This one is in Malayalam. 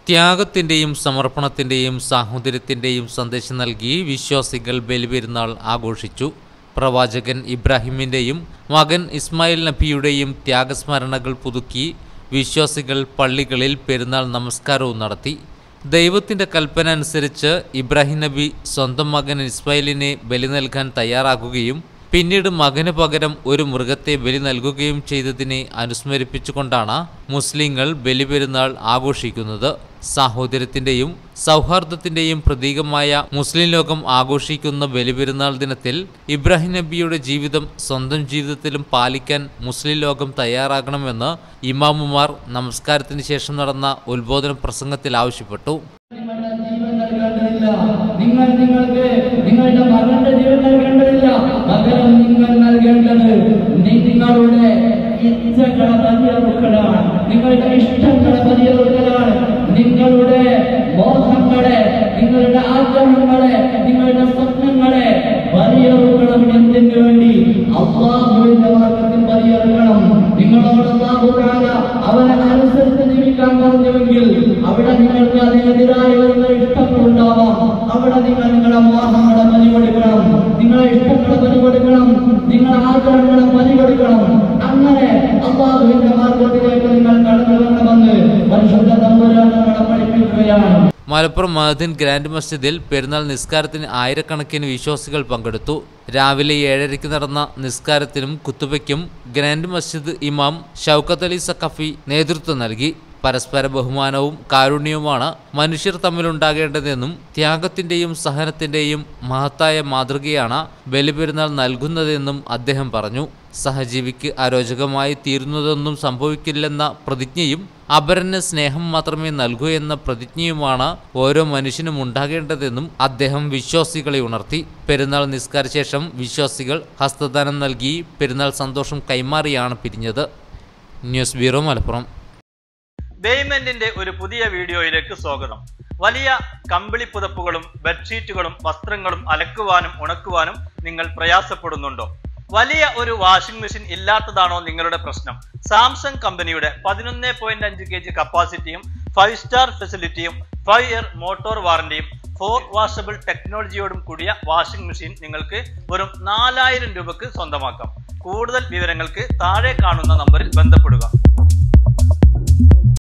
ത്യാഗത്തിന്റെയും സമർപ്പണത്തിന്റെയും സാഹോദര്യത്തിന്റെയും സന്ദേശം നൽകി വിശ്വാസികൾ ബലിപെരുന്നാൾ ആഘോഷിച്ചു പ്രവാചകൻ ഇബ്രാഹിമിന്റെയും മകൻ ഇസ്മായിൽ നബിയുടെയും ത്യാഗസ്മരണകൾ പുതുക്കി വിശ്വാസികൾ പള്ളികളിൽ പെരുന്നാൾ നമസ്കാരവും നടത്തി ദൈവത്തിന്റെ കൽപ്പന അനുസരിച്ച് ഇബ്രാഹിം നബി സ്വന്തം മകൻ ഇസ്മായിലിനെ ബലി നൽകാൻ തയ്യാറാകുകയും പിന്നീട് മകന് പകരം ഒരു മൃഗത്തെ ബലി നൽകുകയും ചെയ്തതിനെ അനുസ്മരിപ്പിച്ചുകൊണ്ടാണ് മുസ്ലിങ്ങൾ ബലിപെരുന്നാൾ ആഘോഷിക്കുന്നത് സാഹോദര്യത്തിന്റെയും സൗഹാർദ്ദത്തിന്റെയും പ്രതീകമായ മുസ്ലിം ലോകം ആഘോഷിക്കുന്ന ബലിപെരുന്നാൾ ദിനത്തിൽ ഇബ്രാഹിം നബിയുടെ ജീവിതം സ്വന്തം ജീവിതത്തിലും പാലിക്കാൻ മുസ്ലിം ലോകം തയ്യാറാകണമെന്ന് ഇമാമുമാർ നമസ്കാരത്തിന് ശേഷം നടന്ന ഉത്ബോധന പ്രസംഗത്തിൽ ആവശ്യപ്പെട്ടു നിങ്ങളുടെ ജീവൻ നൽകേണ്ടതില്ല നിങ്ങൾ നിങ്ങൾക്ക് നിങ്ങളുടെ മകന്റെ ജീവൻ നൽകേണ്ടതില്ല പകരം നിങ്ങൾ നൽകേണ്ടത് നിങ്ങളുടെ ഇച്ഛകളെ പരിഹരിക്കലാണ് നിങ്ങളുടെ ഇഷ്ടങ്ങളെ പരിഹരിക്കലാണ് നിങ്ങളുടെ മോഹങ്ങളെ നിങ്ങളുടെ ആഗ്രഹങ്ങളെ നിങ്ങളുടെ സ്വപ്നങ്ങളെ പരിഹരിക്കണം എന്തിനു വേണ്ടി അള്ളാഹുവിന്റെ മാർഗത്തിൽ പരിഹരിക്കണം നിങ്ങളോട് അള്ളാഹു താല അവനെ അനുസരിച്ച് ജീവിക്കാൻ പറഞ്ഞുവെങ്കിൽ അവിടെ നിങ്ങൾക്ക് അതിനെതിരായി വരുന്ന ഇഷ്ടങ്ങളുണ്ടാവാം അവിടെ നിങ്ങൾ നിങ്ങളുടെ മോഹങ്ങളെ പരിപടിക്കണം നിങ്ങളെ ഇഷ്ടങ്ങളെ പരിപടിക്കണം നിങ്ങളുടെ ആഗ്രഹങ്ങളെ പരിപടിക്കണം അങ്ങനെ അള്ളാഹുവിന്റെ മാർഗത്തിലേക്ക് നിങ്ങൾ കടന്നു വരണമെന്ന് പരിശുദ്ധ തമ്പുരാൻ നമ്മളെ പഠിപ്പിക്കുകയാണ് മലപ്പുറം മഹദിൻ ഗ്രാൻഡ് മസ്ജിദിൽ പെരുന്നാൾ നിസ്കാരത്തിന് ആയിരക്കണക്കിന് വിശ്വാസികൾ പങ്കെടുത്തു രാവിലെ ഏഴരയ്ക്ക് നടന്ന നിസ്കാരത്തിനും കുത്തുബയ്ക്കും ഗ്രാൻഡ് മസ്ജിദ് ഇമാം ഷൗക്കത്ത് അലി സഖഫി നേതൃത്വം നൽകി പരസ്പര ബഹുമാനവും കാരുണ്യവുമാണ് മനുഷ്യർ തമ്മിലുണ്ടാകേണ്ടതെന്നും ത്യാഗത്തിന്റെയും സഹനത്തിന്റെയും മഹത്തായ മാതൃകയാണ് ബലിപെരുന്നാൾ നൽകുന്നതെന്നും അദ്ദേഹം പറഞ്ഞു സഹജീവിക്ക് അരോചകമായി തീരുന്നതൊന്നും സംഭവിക്കില്ലെന്ന പ്രതിജ്ഞയും അപരന് സ്നേഹം മാത്രമേ നൽകൂ എന്ന പ്രതിജ്ഞയുമാണ് ഓരോ മനുഷ്യനും ഉണ്ടാകേണ്ടതെന്നും അദ്ദേഹം വിശ്വാസികളെ ഉണർത്തി പെരുന്നാൾ നിസ്കാര ശേഷം വിശ്വാസികൾ ഹസ്തദാനം നൽകി പെരുന്നാൾ സന്തോഷം കൈമാറിയാണ് പിരിഞ്ഞത് ന്യൂസ് ബ്യൂറോ മലപ്പുറം ബേയ്മെന്റിന്റെ ഒരു പുതിയ വീഡിയോയിലേക്ക് സ്വാഗതം വലിയ കമ്പിളി പുതപ്പുകളും ബെഡ്ഷീറ്റുകളും വസ്ത്രങ്ങളും അലക്കുവാനും ഉണക്കുവാനും നിങ്ങൾ പ്രയാസപ്പെടുന്നുണ്ടോ വലിയ ഒരു വാഷിംഗ് മെഷീൻ ഇല്ലാത്തതാണോ നിങ്ങളുടെ പ്രശ്നം സാംസങ് കമ്പനിയുടെ പതിനൊന്ന് പോയിന്റ് അഞ്ച് കെ ജി കപ്പാസിറ്റിയും ഫൈവ് സ്റ്റാർ ഫെസിലിറ്റിയും ഫൈവ് ഇയർ മോട്ടോർ വാറന്റിയും ഫോർ വാഷബിൾ ടെക്നോളജിയോടും കൂടിയ വാഷിംഗ് മെഷീൻ നിങ്ങൾക്ക് വെറും നാലായിരം രൂപക്ക് സ്വന്തമാക്കാം കൂടുതൽ വിവരങ്ങൾക്ക് താഴെ കാണുന്ന നമ്പറിൽ ബന്ധപ്പെടുക